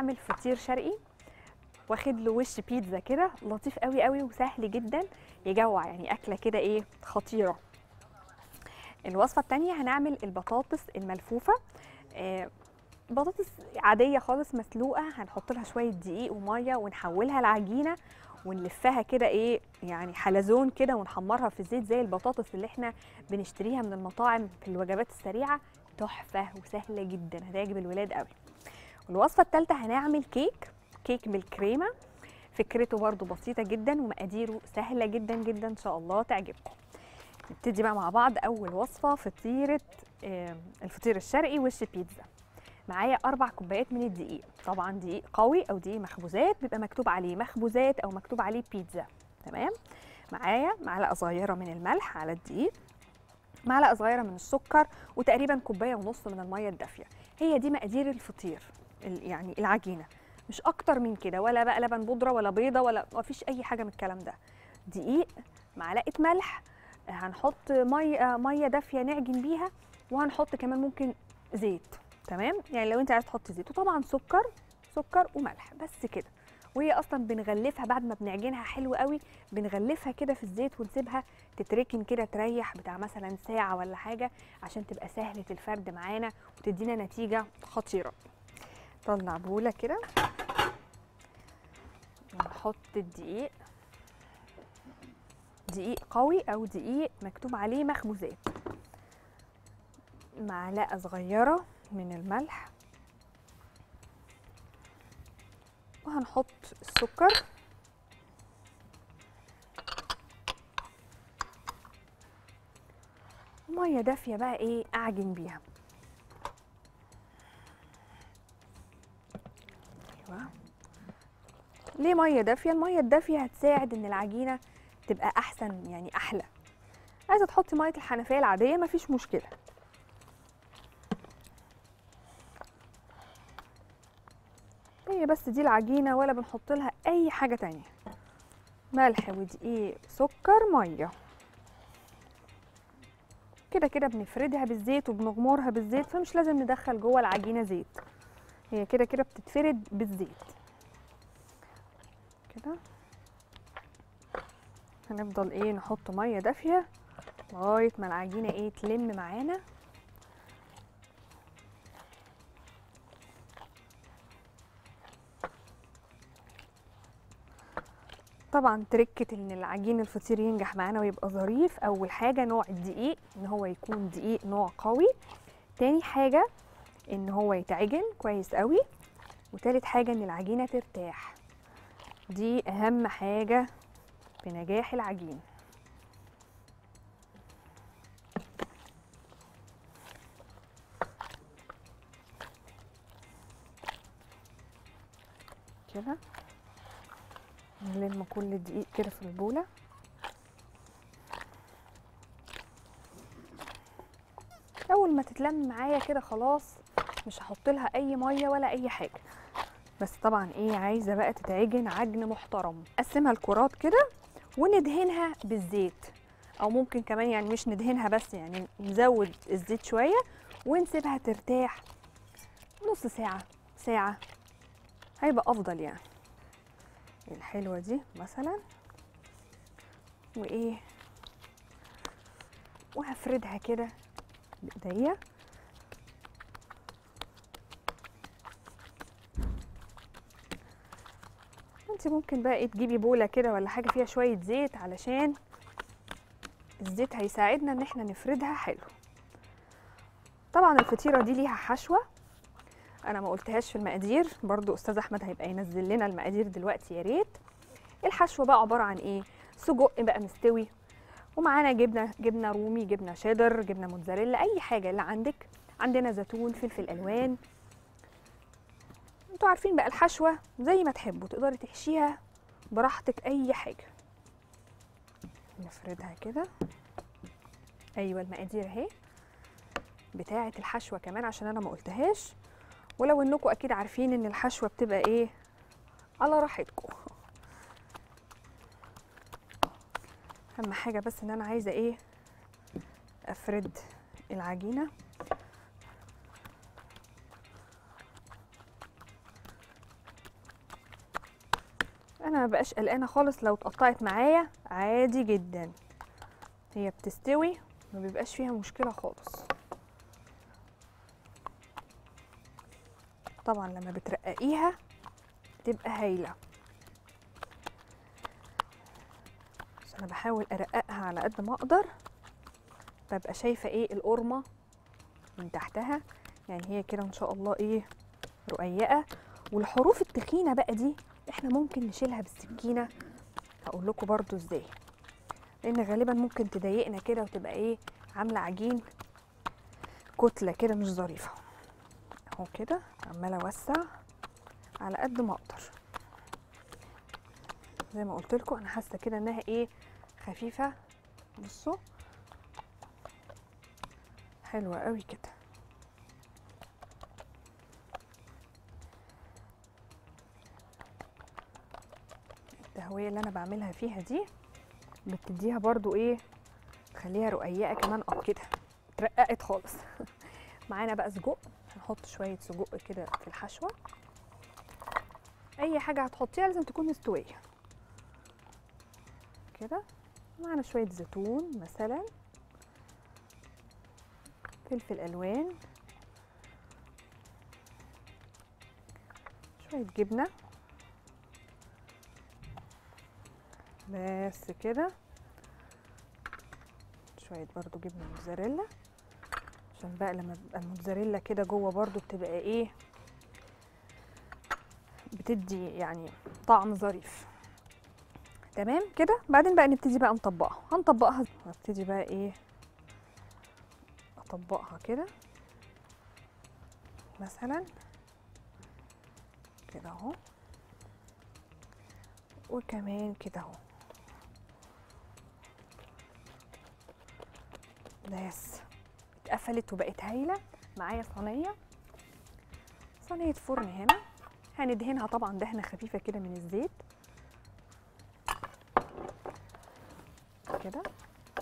هنعمل فطير شرقي واخد له وش بيتزا كده لطيف قوي قوي وسهل جدا يجوع يعني اكله كده ايه خطيره الوصفه الثانيه هنعمل البطاطس الملفوفه آه بطاطس عاديه خالص مسلوقه هنحط لها شويه دقيق وميه ونحولها لعجينه ونلفها كده ايه يعني حلزون كده ونحمرها في الزيت زي البطاطس اللي احنا بنشتريها من المطاعم في الوجبات السريعه تحفه وسهله جدا هتعجب الولاد قوي والوصفه الثالثه هنعمل كيك كيك بالكريمه فكرته برضو بسيطه جدا ومقاديره سهله جدا جدا ان شاء الله تعجبكم نبتدي بقى مع بعض اول وصفه فطيره آه، الفطير الشرقي وش بيتزا معايا اربع كوبايات من الدقيق طبعا دقيق قوي او دقيق مخبوزات بيبقى مكتوب عليه مخبوزات او مكتوب عليه بيتزا تمام معايا معلقه صغيره من الملح على الدقيق معلقه صغيره من السكر وتقريبا كوبايه ونص من الميه الدافيه هي دي مقادير الفطير ال- يعني العجينه مش اكتر من كده ولا بقى لبن بودره ولا بيضه ولا ما فيش اي حاجه من الكلام ده دقيق معلقه ملح هنحط ميه ميه دافيه نعجن بيها وهنحط كمان ممكن زيت تمام يعني لو انت عايز تحط زيت وطبعا سكر سكر وملح بس كده وهي اصلا بنغلفها بعد ما بنعجنها حلو قوي بنغلفها كده في الزيت ونسيبها تتركن كده تريح بتاع مثلا ساعه ولا حاجه عشان تبقى سهله الفرد معانا وتدينا نتيجه خطيره طلع بوله كده ونحط الدقيق دقيق قوي او دقيق مكتوب عليه مخبوزات معلقه صغيره من الملح وهنحط السكر ميه دافيه بقى ايه اعجن بيها ايوه ليه ميه دافيه الميه الدافيه هتساعد ان العجينه تبقى احسن يعني احلى عايزه تحطي ميه الحنفيه العاديه مفيش مشكله هي بس دي العجينه ولا بنحط لها اي حاجه تانية ملح ودقيق سكر ميه كده كده بنفردها بالزيت وبنغمرها بالزيت فمش لازم ندخل جوه العجينه زيت هي كده كده بتتفرد بالزيت كده هنفضل ايه نحط ميه دافيه لغايه ما العجينه ايه تلم معانا طبعا تركة ان العجين الفطير ينجح معانا ويبقى ظريف اول حاجة نوع الدقيق ان هو يكون دقيق نوع قوي تاني حاجة ان هو يتعجن كويس قوي وتالت حاجة ان العجينة ترتاح دي اهم حاجة في نجاح العجين كده نلم كل الدقيق كده في البولة أول ما تتلم معايا كده خلاص مش هحط لها أي مية ولا أي حاجة بس طبعا ايه عايزة بقى تتعجن عجن محترم قسمها الكرات كده وندهنها بالزيت أو ممكن كمان يعني مش ندهنها بس يعني نزود الزيت شوية ونسيبها ترتاح نص ساعة ساعة هيبقى أفضل يعني الحلوة دي مثلا وايه وهفردها كده بايديا انت ممكن بقى ايه تجيبي بولة كده ولا حاجة فيها شوية زيت علشان الزيت هيساعدنا ان احنا نفردها حلو طبعا الفطيرة دي ليها حشوة انا ما قلتهاش في المقادير برضو استاذ احمد هيبقى ينزل لنا المقادير دلوقتي يا ريت الحشوه بقى عباره عن ايه سجق بقى مستوي ومعانا جبنه جبنه رومي جبنه شيدر جبنه موتزاريلا اي حاجه اللي عندك عندنا زيتون فلفل الوان انتوا عارفين بقى الحشوه زي ما تحبوا تقدري تحشيها براحتك اي حاجه نفردها كده ايوه المقادير اهي بتاعه الحشوه كمان عشان انا ما قلتهاش ولو انكم اكيد عارفين ان الحشوه بتبقى ايه على راحتكم اهم حاجه بس ان انا عايزه ايه افرد العجينه انا ما بقاش قلقانه خالص لو اتقطعت معايا عادي جدا هي بتستوي ما بيبقاش فيها مشكله خالص طبعا لما بترققيها بتبقى هايله بس انا بحاول ارققها على قد ما اقدر ببقى شايفه ايه القرمه من تحتها يعني هي كده ان شاء الله ايه رقيقه والحروف التخينه بقى دي احنا ممكن نشيلها بالسكينه هقول لكم برضو ازاي لان غالبا ممكن تضايقنا كده وتبقى ايه عامله عجين كتله كده مش ظريفه اهو كده عماله اوسع على قد ما اقدر زي ما قلت لكم انا حاسه كده انها ايه خفيفه بصوا حلوه قوي كده التهويه اللي انا بعملها فيها دي بتديها برضو ايه تخليها رقيقه كمان اه كده اترققت خالص معانا بقى سجق هنحط شويه سجق كده في الحشوه اي حاجه هتحطيها لازم تكون مستويه كده معانا شويه زيتون مثلا فلفل الوان شويه جبنه بس كده شويه برضو جبنه موتزاريلا عشان بقى لما تبقى الموتزاريلا كده جوه برضو بتبقى ايه بتدي يعني طعم ظريف تمام كده بعدين بقى نبتدي بقى نطبقها هنطبقها هبتدي بقى ايه اطبقها كده مثلا كده اهو وكمان كده اهو بس اتقفلت وبقت هايله معايا صينيه صينيه فرن هنا هندهنها طبعا دهنه خفيفه كده من الزيت كده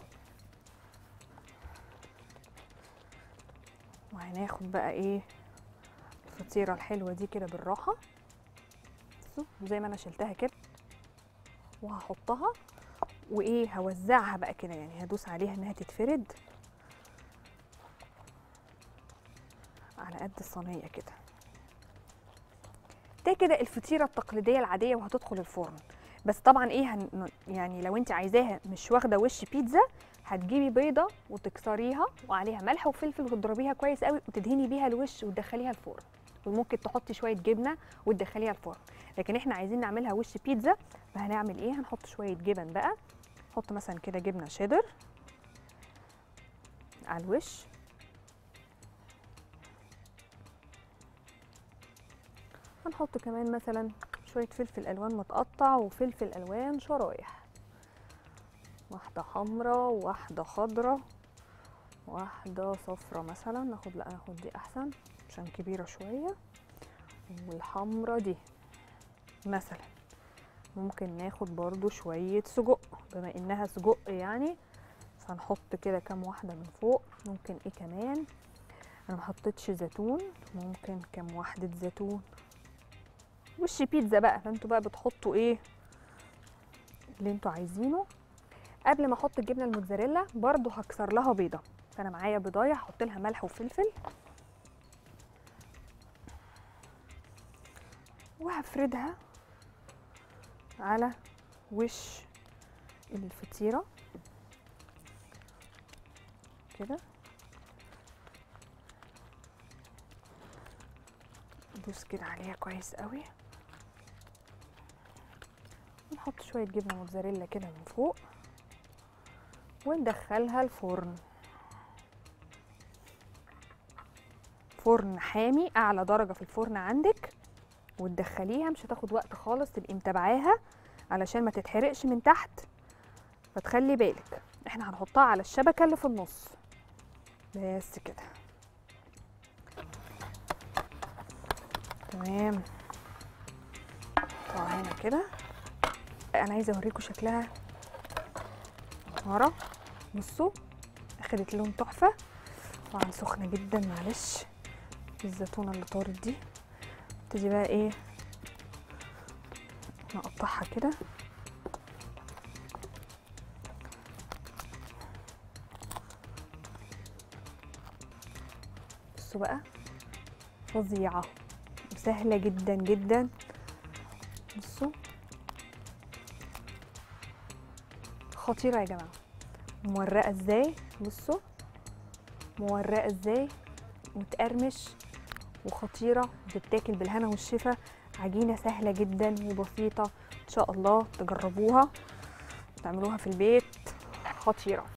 وهناخد بقى ايه الفطيره الحلوه دي كده بالراحه بصوا زي ما انا شلتها كده وهحطها وايه هوزعها بقى كده يعني هدوس عليها انها تتفرد على قد الصينيه كده ده كده الفطيره التقليديه العاديه وهتدخل الفرن بس طبعا ايه هن يعني لو انت عايزاها مش واخده وش بيتزا هتجيبي بيضه وتكسريها وعليها ملح وفلفل وتضربيها كويس قوي وتدهني بيها الوش وتدخليها الفرن وممكن تحطي شويه جبنه وتدخليها الفرن لكن احنا عايزين نعملها وش بيتزا فهنعمل ايه هنحط شويه جبن بقى نحط مثلا كده جبنه شيدر على الوش هنحط كمان مثلا شويه فلفل الوان متقطع وفلفل الوان شرايح واحده حمراء وواحده خضراء واحده صفرة مثلا ناخد لا ناخد دي احسن عشان كبيره شويه والحمراء دي مثلا ممكن ناخد برضو شوية سجق بما انها سجق يعني فنحط كده كام واحدة من فوق ممكن ايه كمان انا محطتش زيتون ممكن كام واحدة زيتون وش بيتزا بقى فانتوا بقى بتحطوا ايه اللي انتوا عايزينه قبل ما احط الجبنه الموتزاريلا برضو هكسر لها بيضه فانا معايا بيضايه هحط لها ملح وفلفل وهفردها على وش الفطيرة كده ندوس كده عليها كويس قوي ونحط شوية جبنة موتزاريلا كده من فوق وندخلها الفرن فرن حامي اعلى درجة في الفرن عندك وتدخليها مش هتاخد وقت خالص تبقي متابعاها علشان ما تتحرقش من تحت فتخلي بالك احنا هنحطها على الشبكه اللي في النص بس كده تمام طبعا هنا كده انا عايزه اوريكم شكلها ورا بصوا اخدت لون تحفه طبعا سخنه جدا معلش الزيتونه اللي طارت دي ابتدي بقى ايه نقطعها كده بصوا بقى فظيعة وسهلة جدا جدا بصوا خطيرة يا جماعة مورقة ازاي بصوا مورقة ازاي وتقرمش وخطيرة وتتاكل بالهنا والشفا عجينة سهلة جدا وبسيطة ان شاء الله تجربوها تعملوها في البيت خطيرة